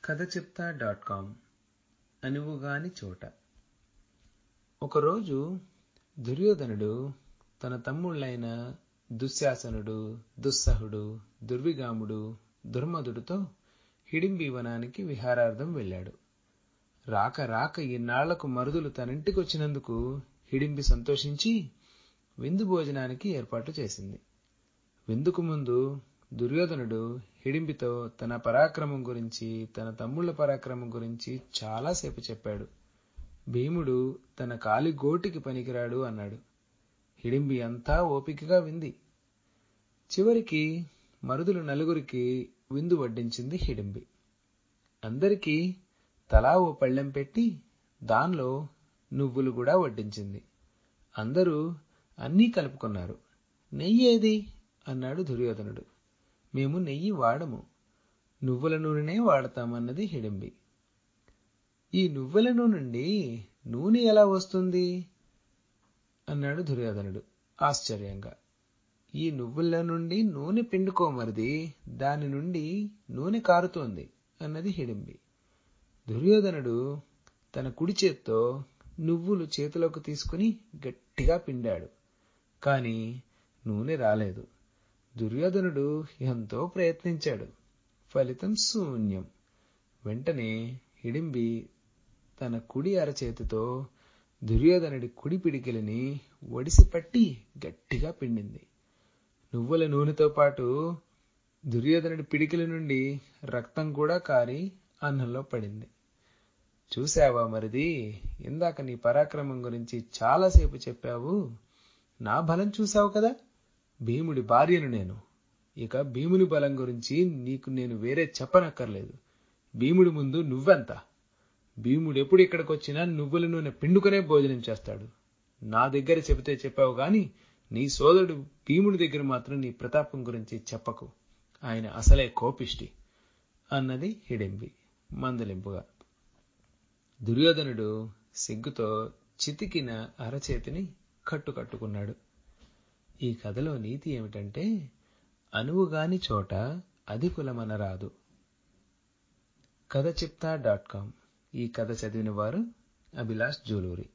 కథ చెప్తా dot com అనువుగాని చోట ఒకరోజు దుర్యోధనుడు తన తమ్ముళ్ళైన దుశ్శాసనుడు దుస్సహుడు దుర్విగాముడు దుర్మధుడితో హిడింబి వనానికి విహారార్థం వెళ్ళాడు రాక రాక ఇన్నాళ్లకు మరుదులు తనింటికొచ్చినందుకు హిడింబి సంతోషించి విందు భోజనానికి ఏర్పాటు చేసింది విందుకు ముందు దుర్యోధనుడు హిడింబితో తన పరాక్రమం గురించి తన తమ్ముళ్ల పరాక్రమం గురించి చాలాసేపు చెప్పాడు భీముడు తన కాలి గోటికి పనికిరాడు అన్నాడు హిడింబి అంతా ఓపికగా వింది చివరికి మరుదులు నలుగురికి విందు వడ్డించింది హిడింబి అందరికీ తలా ఓ పళ్ళెం పెట్టి దానిలో నువ్వులు కూడా వడ్డించింది అందరూ అన్నీ కలుపుకున్నారు నెయ్యి ఏది అన్నాడు దుర్యోధనుడు మేము నెయ్యి వాడము నువ్వుల నూనెనే వాడతామన్నది హిడింబి ఈ నువ్వుల నుండి నూనె ఎలా వస్తుంది అన్నాడు దుర్యోధనుడు ఆశ్చర్యంగా ఈ నువ్వుల నుండి నూనె పిండుకోమరిది దాని నుండి నూనె కారుతోంది అన్నది హిడింబి దుర్యోధనుడు తన కుడి చేత్తో నువ్వులు చేతిలోకి తీసుకుని గట్టిగా పిండాడు కాని నూనె రాలేదు దుర్యోధనుడు ఎంతో ప్రయత్నించాడు ఫలితం శూన్యం వెంటనే హిడింబి తన కుడి అరచేతితో దుర్యోధనుడి కుడి పిడికిలిని ఒడిసిపట్టి గట్టిగా పిండింది నువ్వుల నూనెతో పాటు దుర్యోధనుడి పిడికిలి నుండి రక్తం కూడా కారి అన్నంలో పడింది చూశావా మరిది ఇందాక నీ పరాక్రమం గురించి చాలాసేపు చెప్పావు నా బలం చూశావు కదా భీముడి భార్యను నేను ఇక భీముని బలం గురించి నీకు నేను వేరే చెప్పనక్కర్లేదు భీముడి ముందు నువ్వెంత భీముడు ఎప్పుడు ఇక్కడికి వచ్చినా నువ్వుల నూనె పిండుకునే భోజనం చేస్తాడు నా దగ్గర చెబితే చెప్పావు గాని నీ సోదరుడు భీముడి దగ్గర మాత్రం నీ ప్రతాపం గురించి చెప్పకు ఆయన అసలే కోపిష్టి అన్నది హిడింబి మందలింపుగా దుర్యోధనుడు సిగ్గుతో చితికిన అరచేతిని కట్టుకట్టుకున్నాడు ఈ కథలో నీతి ఏమిటంటే అనువుగాని చోట అధికులమనరాదు కథ చెప్తా డాట్ కామ్ ఈ కథ చదివిన వారు అభిలాష్ జూలూరి